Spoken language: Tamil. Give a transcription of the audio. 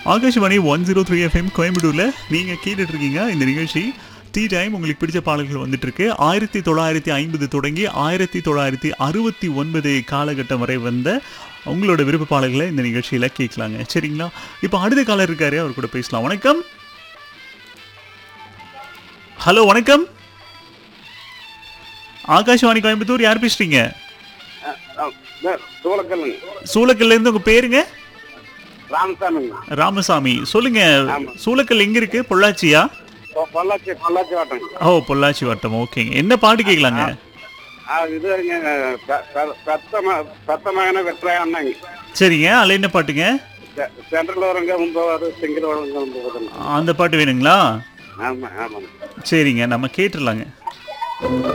Akashvani one zero three FM கோயம்புத்தூர்ல நீங்க கேட்டுட்டு இருக்கீங்க இந்த நிகழ்ச்சி டீ டைம் உங்களுக்கு பிடிச்ச பாடல்கள் வந்துட்டு இருக்கு ஆயிரத்தி தொள்ளாயிரத்தி ஐம்பது தொடங்கி ஆயிரத்தி தொள்ளாயிரத்தி அறுபத்தி ஒன்பது காலகட்டம் வரை வந்த உங்களோட விருப்ப பாடல்களை இந்த நிகழ்ச்சியில கேட்கலாங்க சரிங்களா இப்போ அடுத்த காலர் இருக்காரு அவர் கூட பேசலாம் வணக்கம் ஹலோ வணக்கம் ஆகாஷ்வாணி கோயம்புத்தூர் யார் பேசுறீங்க சூளக்கல்லுங்க சூளக்கல்ல இருந்து உங்க பேருங்க ராமசாமிங்க ராமசாமி சொல்லுங்க ஆமா. சூளக்கல் எங்க இருக்கு பொள்ளாச்சியா பொ- பொள்ளாச்சி பொள்ளாச்சி வாட்டங்க ஓ பொள்ளாச்சி வட்டம் ஓகேங்க என்ன பாட்டு கேட்கலாங்க ஆ, இது பெத்த ம- பெத்த மகனை வெற்றாங்க சரிங்க அதில் என்ன பாட்டுங்க சென்ட்ரல் வரங்க முன்பவாரு சிங்கிள் வரங்க முன்பவாரு அந்த பாட்டு வேணுங்களா ஆமா ஆமாங்க சரிங்க நம்ம கேட்டுடலாங்க